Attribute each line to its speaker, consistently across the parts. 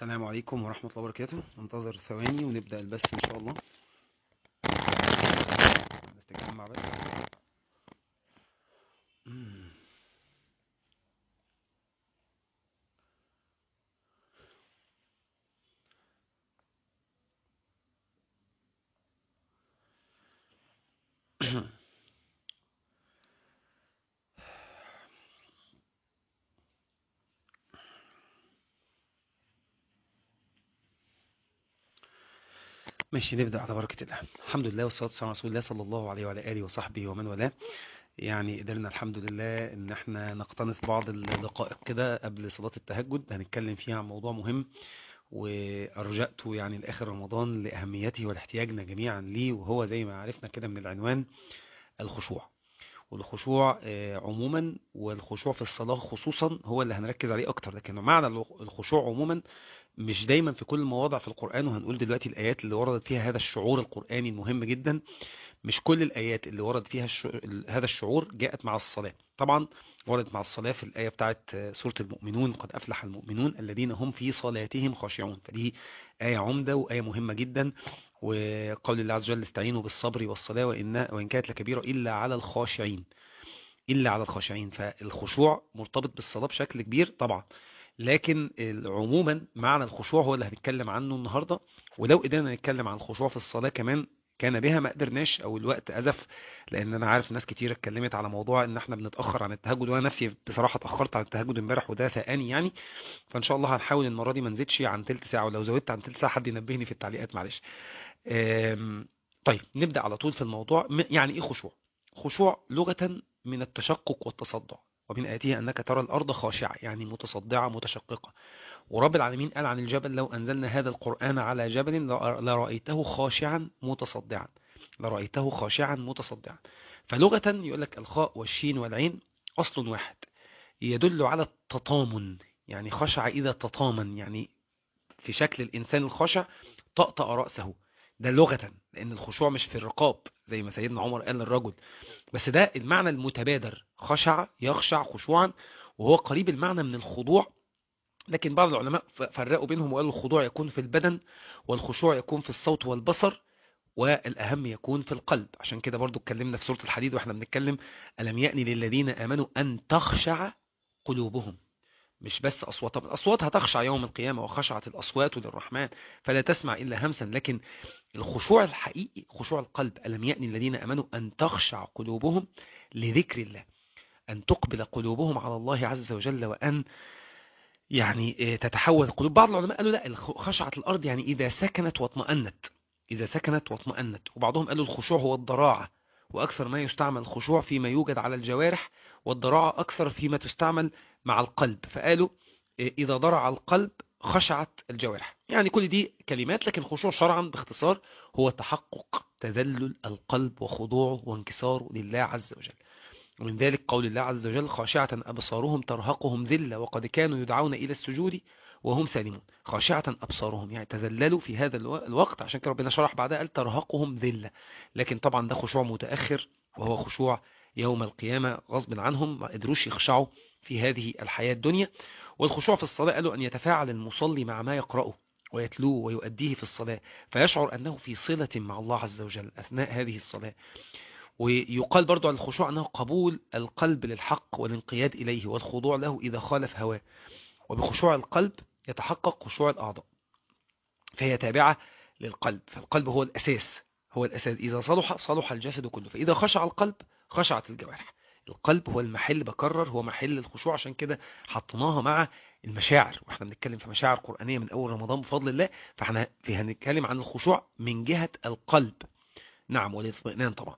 Speaker 1: السلام عليكم ورحمة الله وبركاته ننتظر ثواني ونبدأ البث إن شاء الله بس تجمع بس مم. ماشي نبدأ على بركة الله الحمد لله والصلاة والسلام على رسول الله صلى الله عليه وعلى آله وصحبه ومن والاه يعني قدرنا الحمد لله ان احنا نقتنص بعض الدقائق كده قبل صلاة التهجد هنتكلم فيها عن موضوع مهم وأرجأته يعني لآخر رمضان لأهميته ولاحتياجنا جميعا ليه وهو زي ما عرفنا كده من العنوان الخشوع والخشوع آه، عموما والخشوع في الصلاة خصوصا هو اللي هنركز عليه أكتر لكن معنى الخشوع عموما مش دايما في كل المواضع في القرآن وهنقول دلوقتي الآيات اللي وردت فيها هذا الشعور القرآني المهم جدا مش كل الآيات اللي ورد فيها الش... هذا الشعور جاءت مع الصلاة طبعا وردت مع الصلاة في الآية بتاعت سورة المؤمنون قد أفلح المؤمنون الذين هم في صلاتهم خاشعون فدي آية عمدة وآية مهمة جدا وقول الله عز وجل استعينوا بالصبر والصلاة وإن, وإن كانت لكبيرة إلا على الخاشعين إلا على الخاشعين فالخشوع مرتبط بالصلاة بشكل كبير طبعا لكن عموما معنى الخشوع هو اللي هنتكلم عنه النهاردة ولو قدرنا نتكلم عن الخشوع في الصلاة كمان كان بها ما قدرناش او الوقت ازف لان انا عارف ناس كتير اتكلمت على موضوع ان احنا بنتاخر عن التهجد وانا نفسي بصراحه اتاخرت عن التهجد امبارح وده سقاني يعني فان شاء الله هنحاول المره دي ما نزيدش عن تلت ساعه ولو زودت عن تلت ساعه حد ينبهني في التعليقات معلش أم، طيب نبدا على طول في الموضوع م- يعني ايه خشوع خشوع لغه من التشقق والتصدع ومن آياته أنك ترى الأرض خاشعة يعني متصدعة متشققة ورب العالمين قال عن الجبل لو أنزلنا هذا القرآن على جبل لر- لرأيته خاشعا متصدعا لرأيته خاشعا متصدعا فلغة يقول لك الخاء والشين والعين أصل واحد يدل على التطامن يعني خشع إذا تطامن يعني في شكل الإنسان الخاشع طأطأ رأسه ده لغة لأن الخشوع مش في الرقاب زي ما سيدنا عمر قال للرجل بس ده المعنى المتبادر خشع يخشع خشوعا وهو قريب المعنى من الخضوع لكن بعض العلماء ف- فرقوا بينهم وقالوا الخضوع يكون في البدن والخشوع يكون في الصوت والبصر والأهم يكون في القلب عشان كده برضو اتكلمنا في سورة الحديد واحنا بنتكلم ألم يأني للذين آمنوا أن تخشع قلوبهم مش بس أصوات طب الأصوات هتخشع يوم القيامة وخشعت الأصوات للرحمن فلا تسمع إلا همسا لكن الخشوع الحقيقي خشوع القلب ألم يأني الذين أمنوا أن تخشع قلوبهم لذكر الله أن تقبل قلوبهم على الله عز وجل وأن يعني آه، تتحول القلوب بعض العلماء قالوا لا الخ- خشعت الأرض يعني إذا سكنت واطمأنت إذا سكنت واطمأنت وبعضهم قالوا الخشوع هو الضراعة وأكثر ما يستعمل الخشوع فيما يوجد على الجوارح والضراعة أكثر فيما تستعمل مع القلب فقالوا آه، إذا ضرع القلب خشعت الجوارح يعني كل دي كلمات لكن خشوع شرعا باختصار هو تحقق تذلل القلب وخضوعه وانكساره لله عز وجل ومن ذلك قول الله عز وجل خاشعة أبصارهم ترهقهم ذلة وقد كانوا يدعون إلى السجود وهم سالمون خاشعة أبصارهم يعني تذللوا في هذا الو- الوقت عشان كده ربنا شرح بعدها قال ترهقهم ذلة لكن طبعا ده خشوع متأخر وهو خشوع يوم القيامة غصب عنهم ما قدروش يخشعوا في هذه الحياة الدنيا والخشوع في الصلاة قالوا أن يتفاعل المصلي مع ما يقرأه ويتلوه ويؤديه في الصلاة فيشعر أنه في صلة مع الله عز وجل أثناء هذه الصلاة ويقال برضو عن الخشوع أنه قبول القلب للحق والانقياد إليه والخضوع له إذا خالف هواه وبخشوع القلب يتحقق خشوع الأعضاء فهي تابعة للقلب فالقلب هو الأساس هو الأساس إذا صلح صلح الجسد كله فإذا خشع القلب خشعت الجوارح القلب هو المحل بكرر هو محل الخشوع عشان كده حطيناها مع المشاعر واحنا بنتكلم في مشاعر قرآنية من أول رمضان بفضل الله فاحنا في هنتكلم عن الخشوع من جهة القلب نعم والاطمئنان طبعا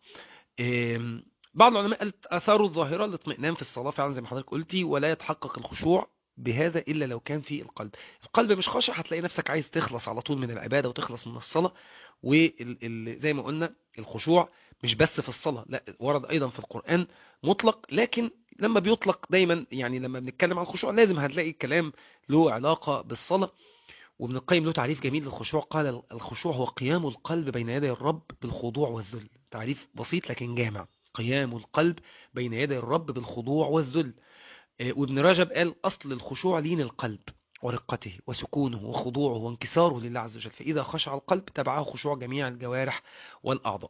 Speaker 1: إم، بعض العلماء قالت اثار الظاهره الاطمئنان في الصلاه فعلا زي ما حضرتك قلتي ولا يتحقق الخشوع بهذا الا لو كان في القلب القلب مش خاشع هتلاقي نفسك عايز تخلص على طول من العباده وتخلص من الصلاه وزي ما قلنا الخشوع مش بس في الصلاه لا ورد ايضا في القران مطلق لكن لما بيطلق دايما يعني لما بنتكلم عن الخشوع لازم هتلاقي الكلام له علاقه بالصلاه وابن القيم له تعريف جميل للخشوع قال الخشوع هو قيام القلب بين يدي الرب بالخضوع والذل تعريف بسيط لكن جامع قيام القلب بين يدي الرب بالخضوع والذل آه، وابن رجب قال أصل الخشوع لين القلب ورقته وسكونه وخضوعه وانكساره لله عز وجل فإذا خشع القلب تبعه خشوع جميع الجوارح والأعضاء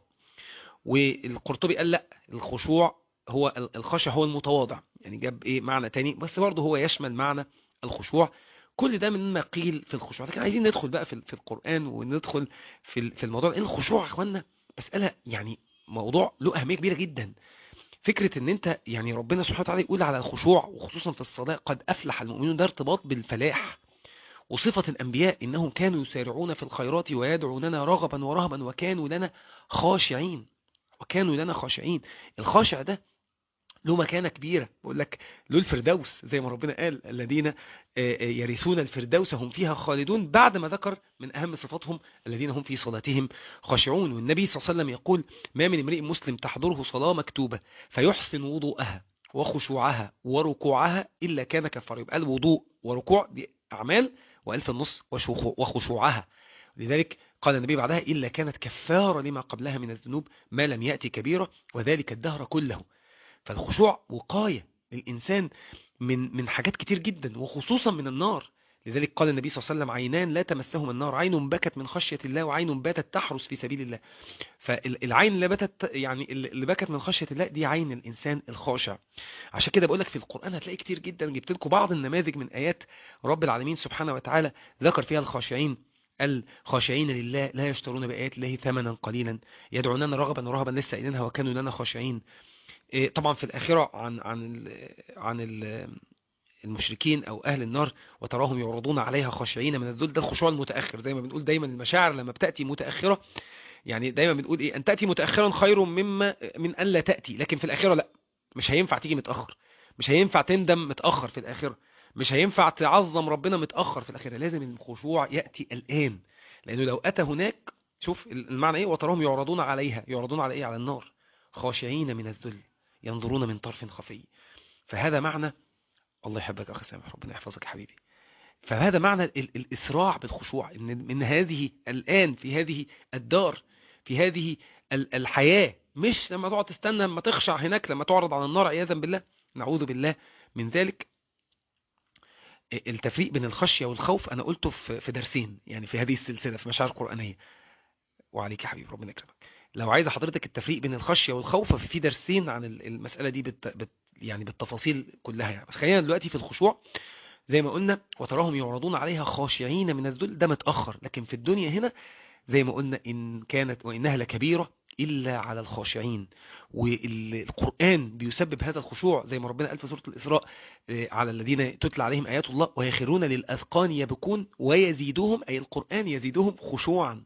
Speaker 1: والقرطبي قال لا الخشوع هو الخشع هو المتواضع يعني جاب ايه معنى تاني بس برضه هو يشمل معنى الخشوع كل ده مما قيل في الخشوع لكن عايزين ندخل بقى في في القرآن وندخل في في الموضوع لان الخشوع يا اخوانا مسألة يعني موضوع له أهمية كبيرة جدا فكرة ان انت يعني ربنا سبحانه وتعالى يقول على الخشوع وخصوصا في الصلاة قد أفلح المؤمنون ده ارتباط بالفلاح وصفة الأنبياء إنهم كانوا يسارعون في الخيرات ويدعوننا رغبا ورهبا وكانوا لنا خاشعين وكانوا لنا خاشعين الخاشع ده له مكانة كبيرة بقول لك له الفردوس زي ما ربنا قال الذين يرثون الفردوس هم فيها خالدون بعد ما ذكر من أهم صفاتهم الذين هم في صلاتهم خاشعون والنبي صلى الله عليه وسلم يقول ما من امرئ مسلم تحضره صلاة مكتوبة فيحسن وضوءها وخشوعها وركوعها إلا كان كفار يبقى الوضوء وركوع دي أعمال وقال في النص وخشوعها لذلك قال النبي بعدها إلا كانت كفارة لما قبلها من الذنوب ما لم يأتي كبيرة وذلك الدهر كله فالخشوع وقاية للإنسان من من حاجات كتير جدا وخصوصا من النار لذلك قال النبي صلى الله عليه وسلم عينان لا تمسهما النار عين بكت من خشية الله وعين باتت تحرس في سبيل الله فالعين اللي باتت يعني اللي بكت من خشية الله دي عين الإنسان الخاشع عشان كده بقول لك في القرآن هتلاقي كتير جدا جبت لكم بعض النماذج من آيات رب العالمين سبحانه وتعالى ذكر فيها الخاشعين الخاشعين لله لا يشترون بآيات الله ثمنا قليلا يدعوننا رغبا ورهبا لسه قايلينها وكانوا لنا خاشعين طبعا في الآخرة عن عن عن المشركين أو أهل النار وتراهم يعرضون عليها خاشعين من الذل ده الخشوع المتأخر زي ما بنقول دايما المشاعر لما بتأتي متأخرة يعني دايما بنقول إيه أن تأتي متأخرا خير مما من أن لا تأتي لكن في الآخرة لا مش هينفع تيجي متأخر مش هينفع تندم متأخر في الآخرة مش هينفع تعظم ربنا متأخر في الآخرة لازم الخشوع يأتي الآن لأنه لو أتى هناك شوف المعنى إيه وتراهم يعرضون عليها يعرضون على إيه على النار خاشعين من الذل ينظرون من طرف خفي فهذا معنى الله يحبك أخي سامح ربنا يحفظك يا حبيبي فهذا معنى الإسراع بالخشوع إن من هذه الآن في هذه الدار في هذه الحياة مش لما تقعد تستنى لما تخشع هناك لما تعرض على النار عياذا بالله نعوذ بالله من ذلك التفريق بين الخشية والخوف أنا قلته في درسين يعني في هذه السلسلة في مشاعر قرآنية وعليك يا حبيبي ربنا يكرمك لو عايز حضرتك التفريق بين الخشية والخوف ففي درسين عن المسألة دي بت... بت... يعني بالتفاصيل كلها يعني بس خلينا دلوقتي في الخشوع زي ما قلنا وتراهم يعرضون عليها خاشعين من الذل ده متأخر لكن في الدنيا هنا زي ما قلنا إن كانت وإنها لكبيرة إلا على الخاشعين والقرآن بيسبب هذا الخشوع زي ما ربنا قال في سورة الإسراء على الذين تتلى عليهم آيات الله ويخرون للأذقان يبكون ويزيدهم أي القرآن يزيدهم خشوعا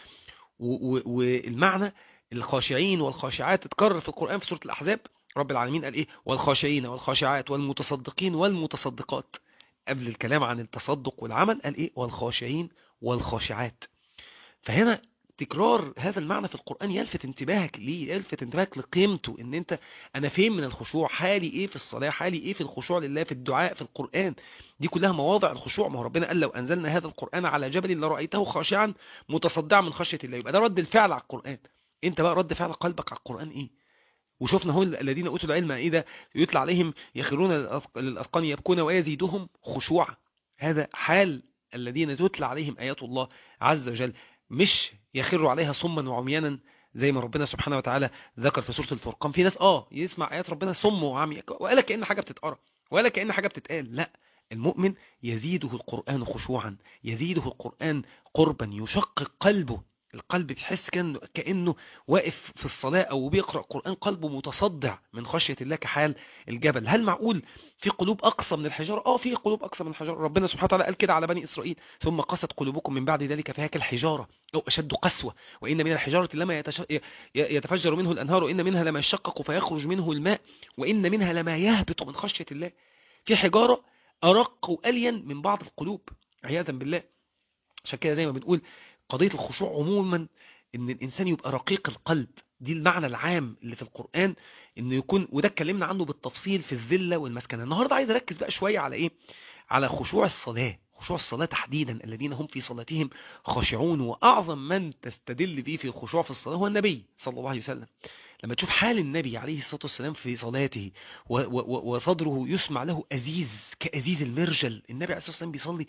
Speaker 1: والمعنى الخاشعين والخاشعات تتكرر في القرآن في سورة الأحزاب رب العالمين قال إيه والخاشعين والخاشعات والمتصدقين والمتصدقات قبل الكلام عن التصدق والعمل قال إيه والخاشعين والخاشعات فهنا تكرار هذا المعنى في القرآن يلفت انتباهك ليه يلفت انتباهك لقيمته ان انت انا فين من الخشوع حالي ايه في الصلاة حالي ايه في الخشوع لله في الدعاء في القرآن دي كلها مواضع الخشوع ما هو ربنا قال لو انزلنا هذا القرآن على جبل لرأيته خاشعا متصدعا من خشية الله يبقى ده رد الفعل على القرآن انت بقى رد فعل قلبك على القرآن ايه وشفنا هو الذين اوتوا العلم ايه ده يطلع عليهم يخرون للاذقان يبكون ويزيدهم خشوعا هذا حال الذين تتلى عليهم ايات الله عز وجل مش يخروا عليها صما وعميانا زي ما ربنا سبحانه وتعالى ذكر في سورة الفرقان في ناس اه يسمع آيات ربنا صم وعمي ولا كأن حاجة بتتقرأ ولا كأن حاجة بتتقال لا المؤمن يزيده القرآن خشوعا يزيده القرآن قربا يشقق قلبه القلب تحس كأنه, كأنه واقف في الصلاة أو بيقرأ قرآن قلبه متصدع من خشية الله كحال الجبل هل معقول في قلوب أقصى من الحجارة؟ آه في قلوب أقصى من الحجارة ربنا سبحانه وتعالى قال كده على بني إسرائيل ثم قست قلوبكم من بعد ذلك فهي كالحجارة أو أشد قسوة وإن من الحجارة لما يتش... يتفجر منه الأنهار وإن منها لما يشقق فيخرج منه الماء وإن منها لما يهبط من خشية الله في حجارة أرق وألين من بعض القلوب عياذا بالله عشان كده زي ما بنقول قضية الخشوع عموما ان الانسان يبقى رقيق القلب دي المعنى العام اللي في القرآن انه يكون وده اتكلمنا عنه بالتفصيل في الذلة والمسكنة النهاردة عايز اركز بقى شوية على ايه على خشوع الصلاة خشوع الصلاة تحديدا الذين هم في صلاتهم خاشعون واعظم من تستدل به في الخشوع في الصلاة هو النبي صلى الله عليه وسلم لما تشوف حال النبي عليه الصلاة والسلام في صلاته و و و وصدره يسمع له أزيز كأزيز المرجل النبي عليه الصلاة والسلام بيصلي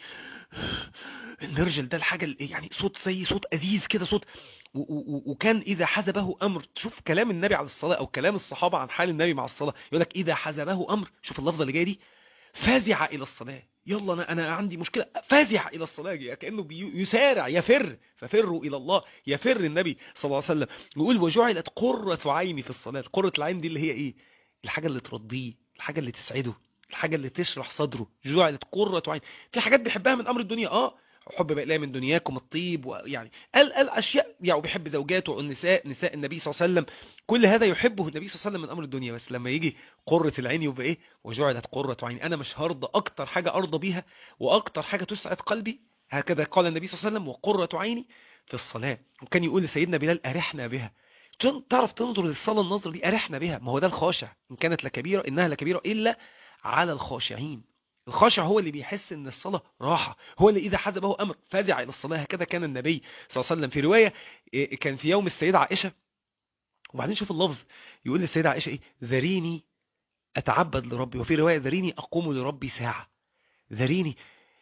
Speaker 1: المرجل ده الحاجة ال- يعني صوت زي صوت أزيز كده صوت و- و- وكان إذا حزبه أمر تشوف كلام النبي على الصلاة أو كلام الصحابة عن حال النبي مع الصلاة يقول لك إذا حزبه أمر شوف اللفظة اللي جايه دي فازع إلى الصلاة يلا أنا أنا عندي مشكلة فازع إلى الصلاة كأنه بي- يسارع يفر ففروا إلى الله يفر النبي صلى الله عليه وسلم يقول وجعلت قرة عيني في الصلاة قرة العين دي اللي هي إيه الحاجة اللي ترضيه الحاجة اللي تسعده الحاجة اللي تشرح صدره جعلت قرة عين في حاجات بيحبها من أمر الدنيا آه حب بقى من دنياكم الطيب ويعني قال قال اشياء يعني وبيحب زوجاته والنساء نساء النبي صلى الله عليه وسلم كل هذا يحبه النبي صلى الله عليه وسلم من امر الدنيا بس لما يجي قرة العين يبقى ايه وجعلت قرة عين انا مش هرضى اكتر حاجة ارضى بيها واكتر حاجة تسعد قلبي هكذا قال النبي صلى الله عليه وسلم وقرة عيني في الصلاة وكان يقول لسيدنا بلال ارحنا بها تن- تعرف تنظر للصلاة النظر دي ارحنا بها ما هو ده الخاشع ان كانت لكبيرة انها لكبيرة الا على الخاشعين الخاشع هو اللي بيحس ان الصلاة راحة هو اللي اذا حزبه امر فزع الى الصلاة هكذا كان النبي صلى الله عليه وسلم في رواية إيه، كان في يوم السيدة عائشة وبعدين شوف اللفظ يقول للسيدة عائشة ايه ذريني اتعبد لربي وفي رواية ذريني اقوم لربي ساعة ذريني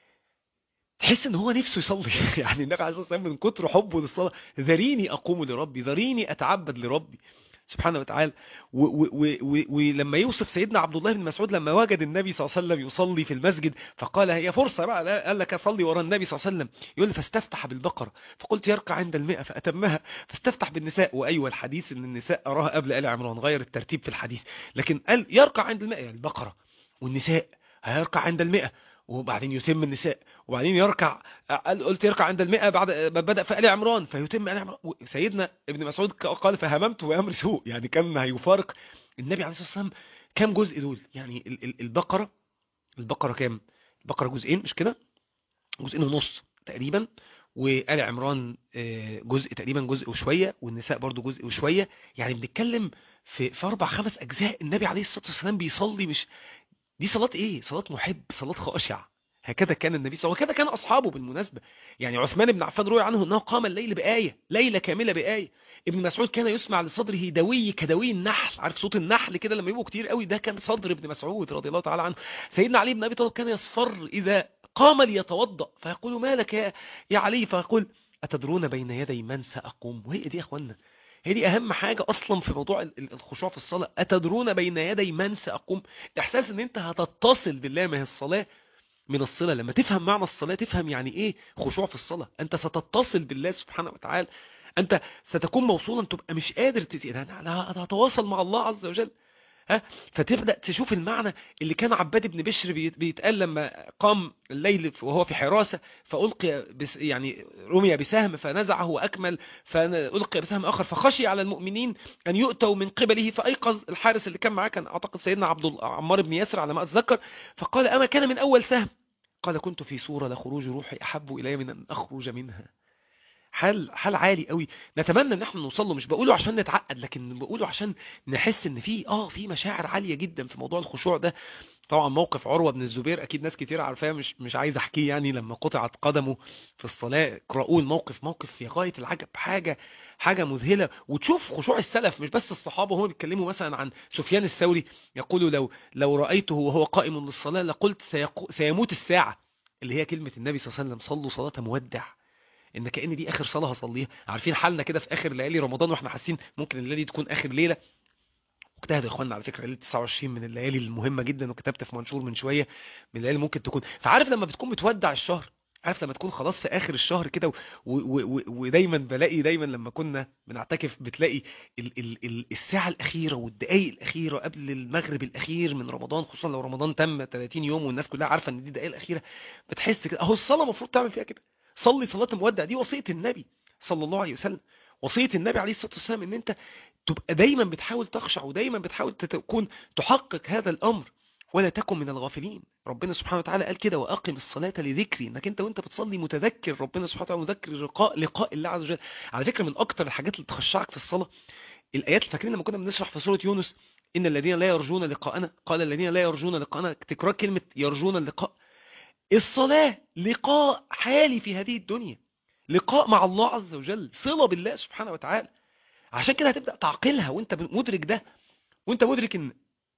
Speaker 1: تحس ان هو نفسه يصلي يعني النبي عليه الصلاه والسلام من كتر حبه للصلاه ذريني اقوم لربي ذريني اتعبد لربي سبحانه وتعالى و- و- و- و- ولما يوصف سيدنا عبد الله بن مسعود لما وجد النبي صلى الله عليه وسلم يصلي في المسجد فقال هي فرصة بقى لا- قال لك أصلي وراء النبي صلى الله عليه وسلم يقول لي فاستفتح بالبقرة فقلت يركع عند المئة فأتمها فاستفتح بالنساء وأيوة الحديث أن النساء أراها قبل آل عمران غير الترتيب في الحديث لكن قال يركع عند المئة يعني البقرة والنساء هيركع عند المئة وبعدين يتم النساء وبعدين يركع قال قلت يركع عند المئة بعد ما بدأ في آل عمران فيتم آل عمران سيدنا ابن مسعود قال فهممت وأمر سوء يعني كان هيفارق النبي عليه الصلاة والسلام كام جزء دول يعني ال- ال- البقرة البقرة كام البقرة جزئين مش كده جزئين ونص تقريبا وآل عمران آه، جزء تقريبا جزء وشوية والنساء برضو جزء وشوية يعني بنتكلم في في أربع خمس أجزاء النبي عليه الصلاة والسلام بيصلي مش دي صلاة ايه صلاة محب صلاة خاشع هكذا كان النبي صلى الله عليه وسلم وكذا كان اصحابه بالمناسبة يعني عثمان بن عفان روي عنه انه قام الليل بآية ليلة كاملة بآية ابن مسعود كان يسمع لصدره دوي كدوي النحل عارف صوت النحل كده لما يبقوا كتير قوي ده كان صدر ابن مسعود رضي الله تعالى عنه سيدنا علي بن ابي طالب كان يصفر اذا قام ليتوضا فيقول ما لك يا يا علي فيقول اتدرون بين يدي من ساقوم وهي دي يا اخوانا هي دي اهم حاجة اصلا في موضوع ال- ال- الخشوع في الصلاة اتدرون بين يدي من ساقوم احساس ان انت هتتصل بالله ما هي الصلاة من الصلة لما تفهم معنى الصلاة تفهم يعني ايه خشوع في الصلاة انت ستتصل بالله سبحانه وتعالى انت ستكون موصولا تبقى مش قادر تزيد انا أنا هتواصل مع الله عز وجل ها فتبدا تشوف المعنى اللي كان عباد بن بشر بيت- بيتقال لما قام الليل وهو في حراسه فالقي بس يعني رمي بسهم فنزعه واكمل فالقي بسهم اخر فخشي على المؤمنين ان يؤتوا من قبله فايقظ الحارس اللي كان معاه كان اعتقد سيدنا عبد الله- عمار بن ياسر على ما اتذكر فقال اما كان من اول سهم قال كنت في صوره لخروج روحي احب الي من ان اخرج منها حال حال عالي قوي نتمنى ان احنا نوصل له مش بقوله عشان نتعقد لكن بقوله عشان نحس ان في اه في مشاعر عاليه جدا في موضوع الخشوع ده طبعا موقف عروه بن الزبير اكيد ناس كتير عارفاه مش مش عايز احكيه يعني لما قطعت قدمه في الصلاه اقرأوه الموقف موقف في غايه العجب حاجه حاجه مذهله وتشوف خشوع السلف مش بس الصحابه هم بيتكلموا مثلا عن سفيان الثوري يقول لو لو رايته وهو قائم للصلاه لقلت سيقو سيموت الساعه اللي هي كلمه النبي صلى الله عليه وسلم صلوا صلاه مودع ان كأن دي اخر صلاه هصليها عارفين حالنا كده في اخر ليالي رمضان واحنا حاسين ممكن الليله دي تكون اخر ليله واجتهد يا اخوانا على فكره ليله 29 من الليالي المهمه جدا وكتبت في منشور من شويه من الليالي ممكن تكون فعارف لما بتكون بتودع الشهر عارف لما تكون خلاص في اخر الشهر كده و- و- و- ودايما بلاقي دايما لما كنا بنعتكف بتلاقي ال ال ال الساعه الاخيره والدقائق الاخيره قبل المغرب الاخير من رمضان خصوصا لو رمضان تم 30 يوم والناس كلها عارفه ان دي الدقائق الاخيره بتحس كده اهو الصلاه المفروض تعمل فيها كده صلي صلاه مودع دي وصيه النبي صلى الله عليه وسلم وصيه النبي عليه الصلاه والسلام ان انت تبقى دايما بتحاول تخشع ودايما بتحاول تكون تحقق هذا الامر ولا تكن من الغافلين ربنا سبحانه وتعالى قال كده واقم الصلاه لذكري انك انت وانت بتصلي متذكر ربنا سبحانه وتعالى مذكر لقاء لقاء الله عز وجل على فكره من اكتر الحاجات اللي تخشعك في الصلاه الايات اللي فاكرين لما كنا بنشرح في سوره يونس ان الذين لا يرجون لقاءنا قال الذين لا يرجون لقاءنا تكرار كلمه يرجون اللقاء الصلاه لقاء حالي في هذه الدنيا لقاء مع الله عز وجل صله بالله سبحانه وتعالى عشان كده هتبدا تعقلها وانت مدرك ده وانت مدرك ان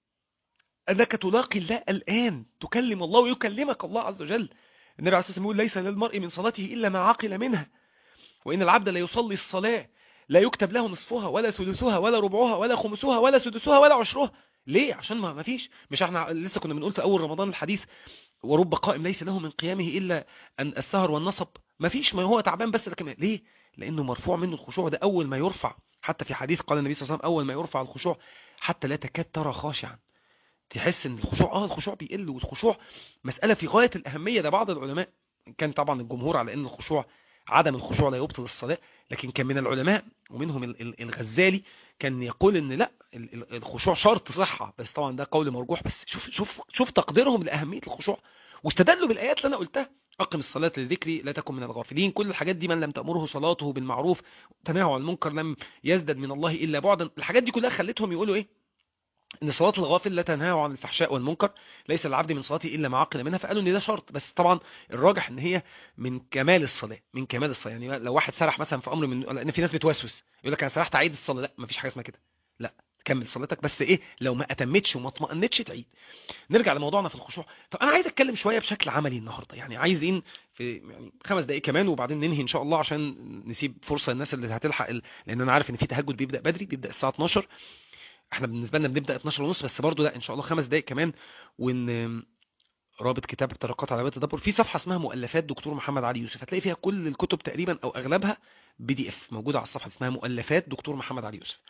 Speaker 1: انك تلاقي الله الان تكلم الله ويكلمك الله عز وجل النبي عليه الصلاه والسلام يقول ليس للمرء من صلاته الا ما عقل منها وان العبد لا يصلي الصلاه لا يكتب له نصفها ولا ثلثها ولا ربعها ولا خمسها ولا سدسها ولا عشرها ليه عشان ما فيش مش احنا لسه كنا بنقول في اول رمضان الحديث ورب قائم ليس له من قيامه الا ان السهر والنصب ما فيش ما هو تعبان بس لكن ليه لانه مرفوع منه الخشوع ده اول ما يرفع حتى في حديث قال النبي صلى الله عليه وسلم اول ما يرفع الخشوع حتى لا تكاد ترى خاشعا تحس ان الخشوع اه الخشوع بيقل والخشوع مسألة في غاية الأهمية ده بعض العلماء كان طبعا الجمهور على ان الخشوع عدم الخشوع لا يبطل الصلاة لكن كان من العلماء ومنهم الغزالي كان يقول ان لا الخشوع شرط صحة بس طبعا ده قول مرجوح بس شوف شوف شوف تقديرهم لأهمية الخشوع واستدلوا بالآيات اللي انا قلتها أقم الصلاة لذكري لا تكن من الغافلين كل الحاجات دي من لم تأمره صلاته بالمعروف تنهى عن المنكر لم يزدد من الله إلا بعدا الحاجات دي كلها خلتهم يقولوا إيه ان صلاه الغافل لا تنهى عن الفحشاء والمنكر ليس العبد من صلاته الا ما عقل منها فقالوا ان ده شرط بس طبعا الراجح ان هي من كمال الصلاه من كمال الصلاه يعني لو واحد سرح مثلا في امر من لان في ناس بتوسوس يقول لك انا سرحت اعيد الصلاه لا مفيش حاجه اسمها كده لا كمل صلاتك بس ايه لو ما اتمتش وما اطمئنتش تعيد نرجع لموضوعنا في الخشوع فانا عايز اتكلم شويه بشكل عملي النهارده يعني عايزين في يعني خمس دقائق كمان وبعدين ننهي ان شاء الله عشان نسيب فرصه للناس اللي هتلحق ال... لان انا عارف ان في تهجد بيبدا بدري بيبدا الساعه 12 احنا بالنسبه لنا بنبدا 12 ونص بس برضو لا ان شاء الله خمس دقائق كمان وان رابط كتاب الطرقات على بيت التدبر في صفحه اسمها مؤلفات دكتور محمد علي يوسف هتلاقي فيها كل الكتب تقريبا او اغلبها بي دي اف موجوده على الصفحه اسمها مؤلفات دكتور محمد علي يوسف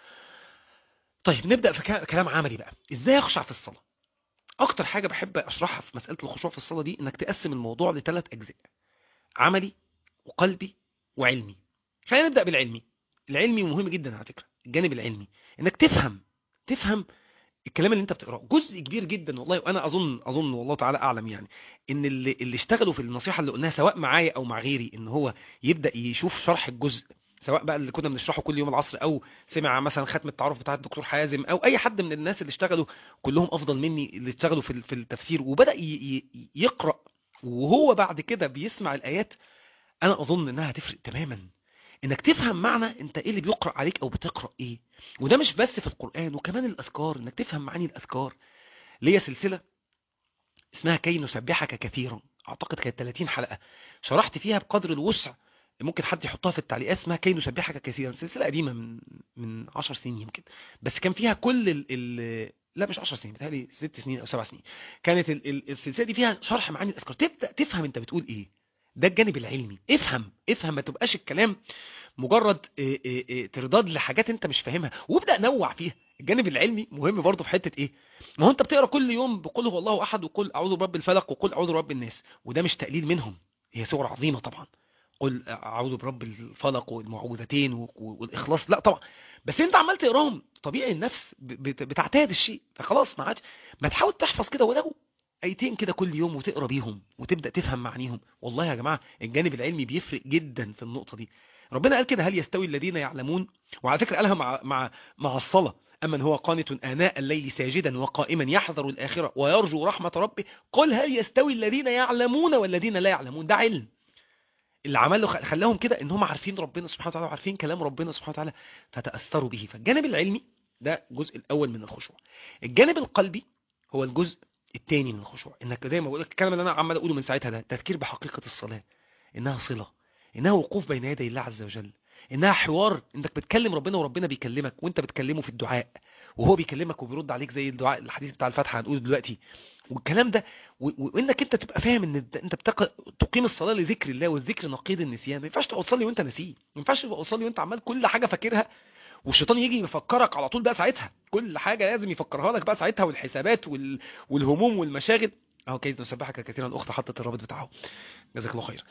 Speaker 1: طيب نبدا في كلام عملي بقى ازاي اخشع في الصلاه اكتر حاجه بحب اشرحها في مساله الخشوع في الصلاه دي انك تقسم الموضوع لثلاث اجزاء عملي وقلبي وعلمي خلينا نبدا بالعلمي العلمي مهم جدا على فكره الجانب العلمي انك تفهم تفهم الكلام اللي انت بتقراه جزء كبير جدا والله وانا اظن اظن والله تعالى اعلم يعني ان اللي اللي اشتغلوا في النصيحه اللي قلناها سواء معايا او مع غيري ان هو يبدا يشوف شرح الجزء سواء بقى اللي كنا بنشرحه كل يوم العصر او سمع مثلا ختم التعارف بتاع الدكتور حازم او اي حد من الناس اللي اشتغلوا كلهم افضل مني اللي اشتغلوا في في التفسير وبدا يقرا وهو بعد كده بيسمع الايات انا اظن انها هتفرق تماما انك تفهم معنى انت ايه اللي بيقرأ عليك او بتقرأ ايه وده مش بس في القرآن وكمان الاذكار انك تفهم معاني الاذكار ليا سلسلة اسمها كي نسبحك كثيرا اعتقد كانت 30 حلقة شرحت فيها بقدر الوسع ممكن حد يحطها في التعليقات اسمها كي نسبحك كثيرا سلسلة قديمة من من 10 سنين يمكن بس كان فيها كل ال ال لا مش 10 سنين بتهيألي 6 سنين او 7 سنين كانت ال ال السلسلة دي فيها شرح معاني الاذكار تبدأ تفهم انت بتقول ايه ده الجانب العلمي افهم افهم ما تبقاش الكلام مجرد ترداد لحاجات انت مش فاهمها وابدا نوع فيها الجانب العلمي مهم برضه في حته ايه ما هو انت بتقرا كل يوم بقول هو الله احد وقل اعوذ برب الفلق وقل اعوذ برب الناس وده مش تقليل منهم هي سور عظيمه طبعا قل اعوذ برب الفلق والمعوذتين والاخلاص لا طبعا بس انت عمال تقراهم طبيعي النفس بتعتاد الشيء فخلاص ما عادش ما تحاول تحفظ كده ولو ايتين كده كل يوم وتقرا بيهم وتبدا تفهم معانيهم والله يا جماعه الجانب العلمي بيفرق جدا في النقطه دي ربنا قال كده هل يستوي الذين يعلمون وعلى فكره قالها مع مع مع الصلاه أمن هو قانت آناء الليل ساجدا وقائما يحذر الآخرة ويرجو رحمة ربه قل هل يستوي الذين يعلمون والذين لا يعلمون ده علم اللي عمله خلاهم كده ان هم عارفين ربنا سبحانه وتعالى وعارفين كلام ربنا سبحانه وتعالى فتأثروا به فالجانب العلمي ده الجزء الأول من الخشوع الجانب القلبي هو الجزء الثاني من الخشوع انك زي ما بقول لك الكلام اللي انا عمال اقوله من ساعتها ده تذكير بحقيقة الصلاة انها صلة انها وقوف بين يدي الله عز وجل انها حوار انك بتكلم ربنا وربنا بيكلمك وانت بتكلمه في الدعاء وهو بيكلمك وبيرد عليك زي الدعاء الحديث بتاع الفاتحه هنقوله دلوقتي والكلام ده وانك انت تبقى فاهم ان انت بتق... تقيم الصلاه لذكر الله والذكر نقيض النسيان ما ينفعش تبقى تصلي وانت ناسيه ما ينفعش تبقى تصلي وانت عمال كل حاجه فاكرها والشيطان يجي يفكرك على طول بقى ساعتها كل حاجه لازم يفكرها لك بقى ساعتها والحسابات وال... والهموم والمشاغل اهو كيف نسبحك كثيرا الاخت حطت الرابط بتاعه جزاك الله خير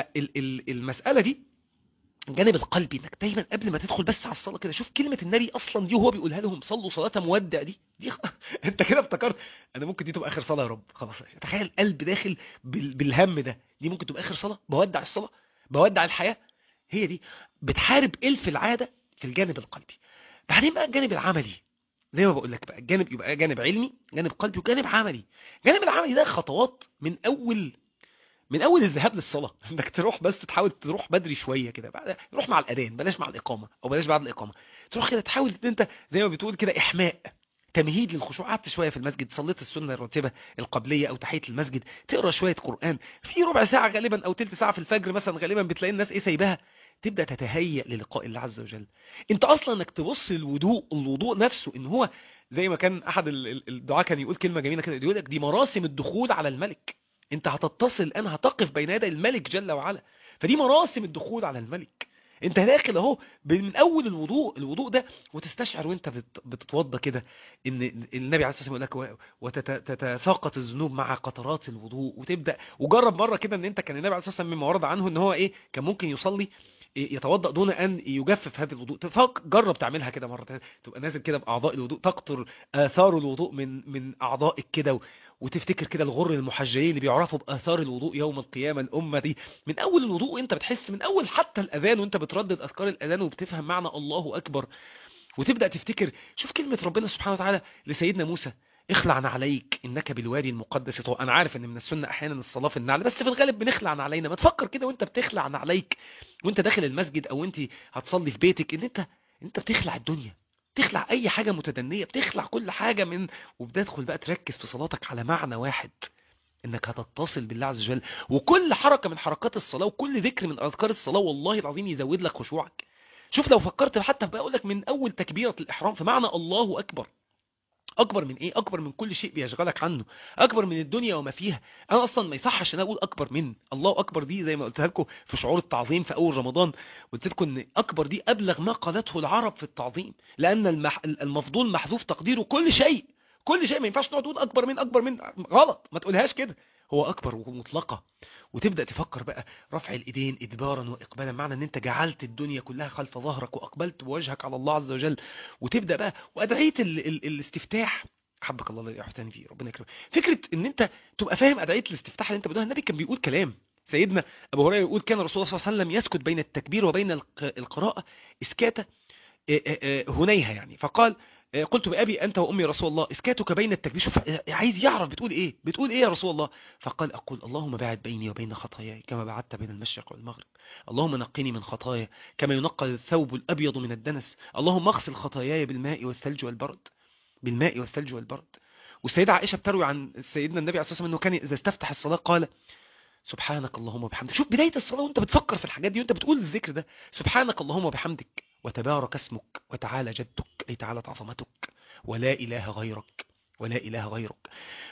Speaker 1: فالمساله دي الجانب القلبي انك دايما قبل ما تدخل بس على الصلاه كده شوف كلمه النبي اصلا دي وهو بيقولها لهم صلوا صلاه مودع دي دي انت كده افتكرت انا ممكن دي تبقى اخر صلاه يا رب خلاص تخيل القلب داخل بال... بالهم ده دي ممكن تبقى اخر صلاه بودع الصلاه بودع الحياه هي دي بتحارب الف العاده في الجانب القلبي بعدين بقى الجانب العملي زي ما بقول لك بقى الجانب يبقى جانب علمي جانب قلبي وجانب عملي الجانب العملي ده خطوات من اول من اول الذهاب للصلاه انك تروح بس تحاول تروح بدري شويه كده بعد روح مع الاذان بلاش مع الاقامه او بلاش بعد الاقامه تروح كده تحاول ان انت زي ما بتقول كده احماء تمهيد للخشوع قعدت شويه في المسجد صليت السنه الراتبه القبليه او تحيه المسجد تقرا شويه قران في ربع ساعه غالبا او تلت ساعه في الفجر مثلا غالبا بتلاقي الناس ايه سايباها تبدا تتهيأ للقاء الله عز وجل انت اصلا انك تبص للوضوء الوضوء نفسه ان هو زي ما كان احد ال- ال- الدعاة كان يقول كلمه جميله كده يقول لك دي مراسم الدخول على الملك انت هتتصل الان هتقف بين يدي الملك جل وعلا فدي مراسم الدخول على الملك انت داخل اهو من اول الوضوء الوضوء ده وتستشعر وانت بت- بتتوضى كده ان النبي عليه الصلاه والسلام يقول لك وتتساقط الذنوب مع قطرات الوضوء وتبدا وجرب مره كده ان انت كان النبي عليه الصلاه والسلام مما ورد عنه ان هو ايه كان ممكن يصلي يتوضا دون ان يجفف هذا الوضوء تفك جرب تعملها كده مره تانية. تبقى نازل كده باعضاء الوضوء تقطر اثار الوضوء من من اعضائك كده و- وتفتكر كده الغر المحجلين اللي بيعرفوا باثار الوضوء يوم القيامه الامه دي من اول الوضوء وانت بتحس من اول حتى الاذان وانت بتردد اذكار الاذان وبتفهم معنى الله اكبر وتبدا تفتكر شوف كلمه ربنا سبحانه وتعالى لسيدنا موسى اخلع عليك انك بالوادي المقدس طوى انا عارف ان من السنه احيانا الصلاه في النعل بس في الغالب بنخلع علينا ما تفكر كده وانت بتخلع عليك وانت داخل المسجد او انت هتصلي في بيتك ان انت انت بتخلع الدنيا تخلع اي حاجه متدنيه بتخلع كل حاجه من وبتدخل بقى تركز في صلاتك على معنى واحد انك هتتصل بالله عز وجل وكل حركه من حركات الصلاه وكل ذكر من اذكار الصلاه والله العظيم يزود لك خشوعك شوف لو فكرت حتى بقول لك من اول تكبيره الاحرام في معنى الله اكبر اكبر من ايه اكبر من كل شيء بيشغلك عنه اكبر من الدنيا وما فيها انا اصلا ما يصحش ان أنا اقول اكبر من الله اكبر دي زي ما قلتها لكم في شعور التعظيم في اول رمضان قلت لكم ان اكبر دي ابلغ ما قالته العرب في التعظيم لان المح... المفضول محذوف تقديره كل شيء كل شيء ما ينفعش تقعد تقول اكبر من اكبر من غلط ما تقولهاش كده هو اكبر ومطلقه وتبدا تفكر بقى رفع الايدين ادبارا واقبالا معنى ان انت جعلت الدنيا كلها خلف ظهرك واقبلت بوجهك على الله عز وجل وتبدا بقى وادعيه ال... ال... الاستفتاح حبك الله الذي احسن فيه ربنا يكرمك فكره ان انت تبقى فاهم ادعيه الاستفتاح اللي انت بتقولها النبي كان بيقول كلام سيدنا ابو هريره يقول كان رسول الله صلى الله عليه وسلم يسكت بين التكبير وبين الق- القراءه اسكاته آه، آه، آه، هنيها يعني فقال آه، قلت بأبي أنت وأمي يا رسول الله إسكاتك بين التكبير شوف آه، عايز يعرف بتقول إيه بتقول إيه يا رسول الله فقال أقول اللهم باعد بيني وبين خطاياي كما بعدت بين المشرق والمغرب اللهم نقني من خطايا كما ينقى الثوب الأبيض من الدنس اللهم اغسل خطاياي بالماء والثلج والبرد بالماء والثلج والبرد والسيدة عائشة بتروي عن سيدنا النبي عليه الصلاة والسلام أنه كان إذا استفتح الصلاة قال سبحانك اللهم وبحمدك شوف بداية الصلاة وانت بتفكر في الحاجات دي وانت بتقول الذكر ده سبحانك اللهم وبحمدك وتبارك اسمك وتعالى جدك أي تعالى عظمتك ولا إله غيرك ولا إله غيرك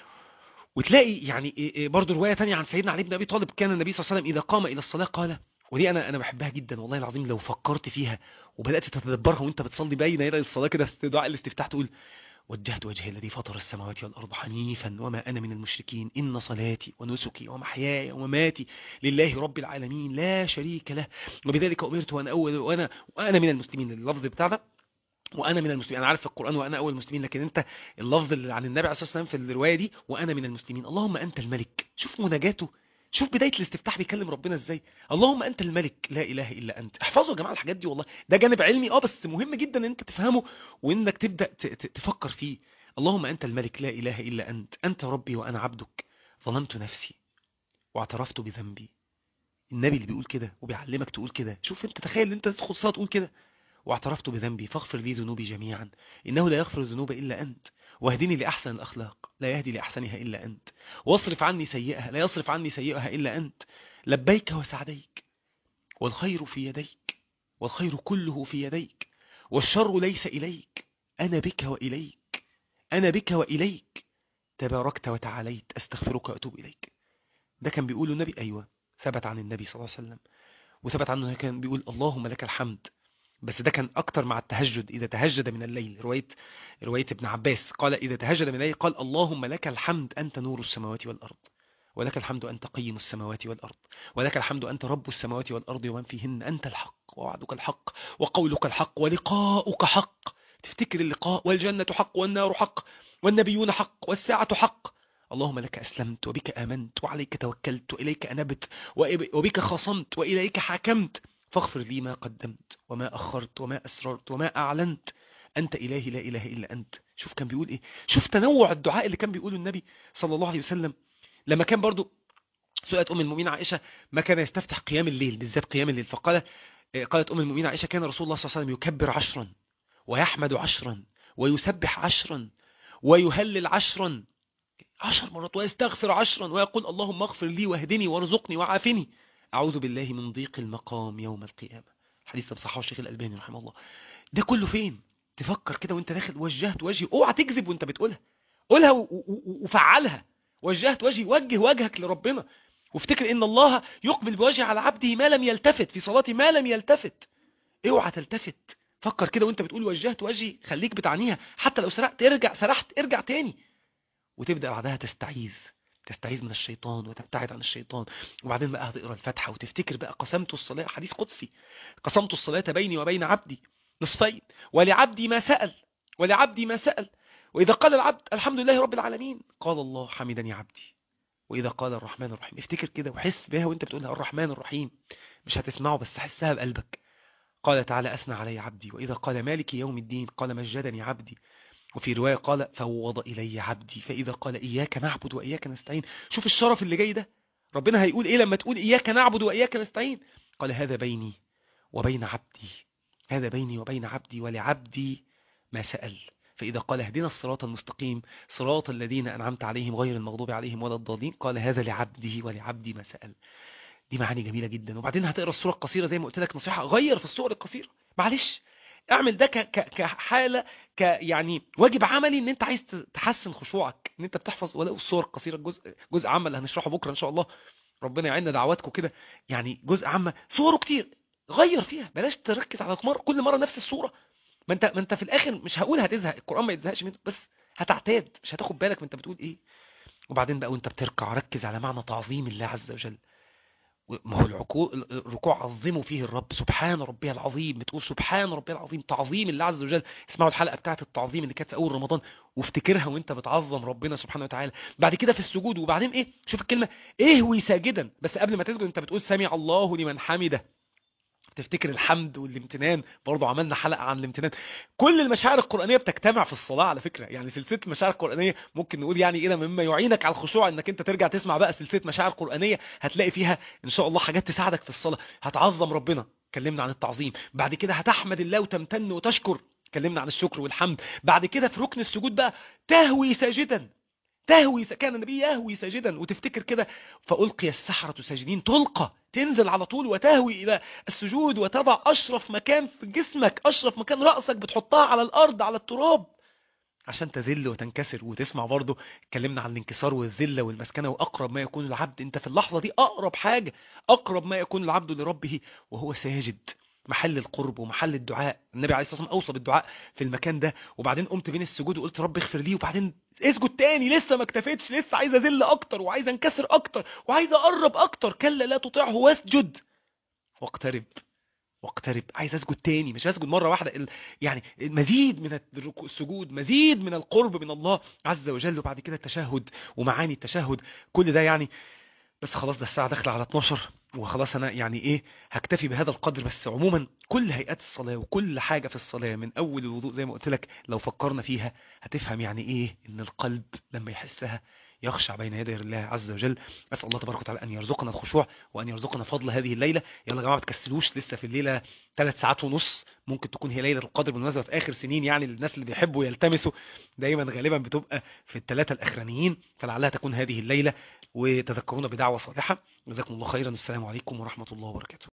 Speaker 1: وتلاقي يعني إيه إيه برضو رواية تانية عن سيدنا علي بن أبي طالب كان النبي صلى الله عليه وسلم إذا قام إلى الصلاة قال ودي أنا أنا بحبها جدا والله العظيم لو فكرت فيها وبدأت تتدبرها وانت بتصلي بين يدي الصلاة كده في دعاء الاستفتاح تقول وجهت وجهي الذي فطر السماوات والأرض حنيفا وما أنا من المشركين إن صلاتي ونسكي ومحياي ومماتي لله رب العالمين لا شريك له وبذلك أمرت وأنا أول وأنا وأنا من المسلمين اللفظ بتاع ده وانا من المسلمين انا عارف في القران وانا اول المسلمين لكن انت اللفظ اللي عن النبي عليه الصلاه والسلام في الروايه دي وانا من المسلمين اللهم انت الملك شوف مناجاته شوف بدايه الاستفتاح بيكلم ربنا ازاي اللهم انت الملك لا اله الا انت احفظوا يا جماعه الحاجات دي والله ده جانب علمي اه بس مهم جدا ان انت تفهمه وانك تبدا ت- ت- تفكر فيه اللهم انت الملك لا اله الا انت انت ربي وانا عبدك ظلمت نفسي واعترفت بذنبي النبي اللي بيقول كده وبيعلمك تقول كده شوف انت تخيل ان انت تدخل صلاه تقول كده واعترفت بذنبي فاغفر لي ذنوبي جميعا إنه لا يغفر الذنوب إلا أنت واهدني لأحسن الأخلاق لا يهدي لأحسنها إلا أنت واصرف عني سيئها لا يصرف عني سيئها إلا أنت لبيك وسعديك والخير في يديك والخير كله في يديك والشر ليس إليك أنا بك وإليك أنا بك وإليك تباركت وتعاليت أستغفرك وأتوب إليك ده كان بيقوله النبي أيوة ثبت عن النبي صلى الله عليه وسلم وثبت عنه كان بيقول اللهم لك الحمد بس ده كان اكتر مع التهجد اذا تهجد من الليل روايه روايه ابن عباس قال اذا تهجد من الليل قال اللهم لك الحمد انت نور السماوات والارض ولك الحمد انت قيم السماوات والارض ولك الحمد انت رب السماوات والارض ومن فيهن انت الحق ووعدك الحق وقولك الحق ولقاؤك حق تفتكر اللقاء والجنه حق والنار حق والنبيون حق والساعه حق اللهم لك أسلمت وبك آمنت وعليك توكلت وإليك أنبت وبك خصمت وإليك حكمت فاغفر لي ما قدمت وما أخرت وما أسررت وما أعلنت أنت إلهي لا إله إلا أنت شوف كان بيقول إيه شوف تنوع الدعاء اللي كان بيقوله النبي صلى الله عليه وسلم لما كان برضو سؤالت أم المؤمنين عائشة ما كان يستفتح قيام الليل بالذات قيام الليل فقال قالت أم المؤمنين عائشة كان رسول الله صلى الله عليه وسلم يكبر عشرا
Speaker 2: ويحمد عشرا ويسبح عشرا ويهلل عشرا عشر مرات ويستغفر عشرا ويقول اللهم اغفر لي واهدني وارزقني وعافني أعوذ بالله من ضيق المقام يوم القيامة حديث بصححه الشيخ الألباني رحمه الله ده كله فين تفكر كده وانت داخل وجهت وجهي اوعى تكذب وانت بتقولها قولها و- و- وفعلها وجهت وجهي وجه وجهك لربنا وافتكر ان الله يقبل بوجهه على عبده ما لم يلتفت في صلاته ما لم يلتفت اوعى تلتفت فكر كده وانت بتقول وجهت وجهي خليك بتعنيها حتى لو سرحت ارجع سرحت ارجع تاني وتبدأ بعدها تستعيذ تستعيذ من الشيطان وتبتعد عن الشيطان وبعدين بقى هتقرا الفاتحه وتفتكر بقى قسمت الصلاه حديث قدسي قسمت الصلاه بيني وبين عبدي نصفين ولعبدي ما سأل ولعبدي ما سأل وإذا قال العبد الحمد لله رب العالمين قال الله حمدني عبدي وإذا قال الرحمن الرحيم افتكر كده وحس بها وانت بتقولها الرحمن الرحيم مش هتسمعه بس حسها بقلبك قال تعالى أثنى علي عبدي وإذا قال مالك يوم الدين قال مجدني عبدي وفي رواية قال فوض إلي عبدي فإذا قال إياك نعبد وإياك نستعين شوف الشرف اللي جاي ده ربنا هيقول إيه لما تقول إياك نعبد وإياك نستعين قال هذا بيني وبين عبدي هذا بيني وبين عبدي ولعبدي ما سأل فإذا قال اهدنا الصراط المستقيم صراط الذين أنعمت عليهم غير المغضوب عليهم ولا الضالين قال هذا لعبده ولعبدي ما سأل دي معاني جميلة جدا وبعدين هتقرا الصورة القصيرة زي ما قلت لك نصيحة غير في الصور القصيرة معلش اعمل ده ك- ك- كحالة ك يعني واجب عملي ان انت عايز ت- تحسن خشوعك ان انت بتحفظ ولو الصور القصيرة جزء جزء عام اللي هنشرحه بكرة ان شاء الله ربنا يعيننا دعواتكم كده يعني جزء عامة صوره كتير غير فيها بلاش تركز على مر... كل مرة نفس الصورة ما انت ما انت في الاخر مش هقول هتزهق القرآن ما يتزهقش منه بس هتعتاد مش هتاخد بالك من انت بتقول ايه وبعدين بقى وانت بتركع ركز على معنى تعظيم الله عز وجل ما هو العكو- الركوع عظموا فيه الرب سبحان ربي العظيم بتقول سبحان ربي العظيم تعظيم الله عز وجل اسمعوا الحلقة بتاعت التعظيم اللي كانت في أول رمضان وافتكرها وانت بتعظم ربنا سبحانه وتعالى بعد كده في السجود وبعدين ايه شوف الكلمة اهوي ساجدا بس قبل ما تسجد انت بتقول سمع الله لمن حمده تفتكر الحمد والامتنان برضو عملنا حلقة عن الامتنان كل المشاعر القرآنية بتجتمع في الصلاة على فكرة يعني سلسلة المشاعر القرآنية ممكن نقول يعني ايه مما يعينك على الخشوع انك انت ترجع تسمع بقى سلسلة مشاعر قرآنية هتلاقي فيها ان شاء الله حاجات تساعدك في الصلاة هتعظم ربنا اتكلمنا عن التعظيم بعد كده هتحمد الله وتمتن وتشكر اتكلمنا عن الشكر والحمد بعد كده في ركن السجود بقى تهوي ساجدا تهوي كان النبي يهوي ساجدا وتفتكر كده فألقي السحرة ساجدين تلقى تنزل على طول وتهوي إلى السجود وتضع أشرف مكان في جسمك أشرف مكان رأسك بتحطها على الأرض على التراب عشان تذل وتنكسر وتسمع برضه اتكلمنا عن الانكسار والذله والمسكنه واقرب ما يكون العبد انت في اللحظه دي اقرب حاجه اقرب ما يكون العبد لربه وهو ساجد محل القرب ومحل الدعاء النبي عليه الصلاه والسلام اوصى بالدعاء في المكان ده وبعدين قمت بين السجود وقلت رب اغفر لي وبعدين اسجد تاني لسه ما اكتفيتش لسه عايز اذل اكتر وعايز انكسر اكتر وعايز اقرب اكتر كلا لا تطيعه واسجد واقترب واقترب عايز اسجد تاني مش اسجد مره واحده ال- يعني مزيد من الركوع- السجود مزيد من القرب من الله عز وجل وبعد كده التشهد ومعاني التشهد كل ده يعني بس خلاص ده الساعه داخله على 12 وخلاص انا يعني ايه هكتفي بهذا القدر بس عموما كل هيئات الصلاه وكل حاجه في الصلاه من اول الوضوء زي ما قلت لك لو فكرنا فيها هتفهم يعني ايه ان القلب لما يحسها يخشع بين يدي الله عز وجل اسال الله تبارك وتعالى ان يرزقنا الخشوع وان يرزقنا فضل هذه الليله يلا يا جماعه ما تكسلوش لسه في الليله ثلاث ساعات ونص ممكن تكون هي ليله القدر بالمناسبه في اخر سنين يعني الناس اللي بيحبوا يلتمسوا دايما غالبا بتبقى في الثلاثه الاخرانيين فلعلها تكون هذه الليله وتذكرونا بدعوه صالحه جزاكم الله خيرا والسلام عليكم ورحمه الله وبركاته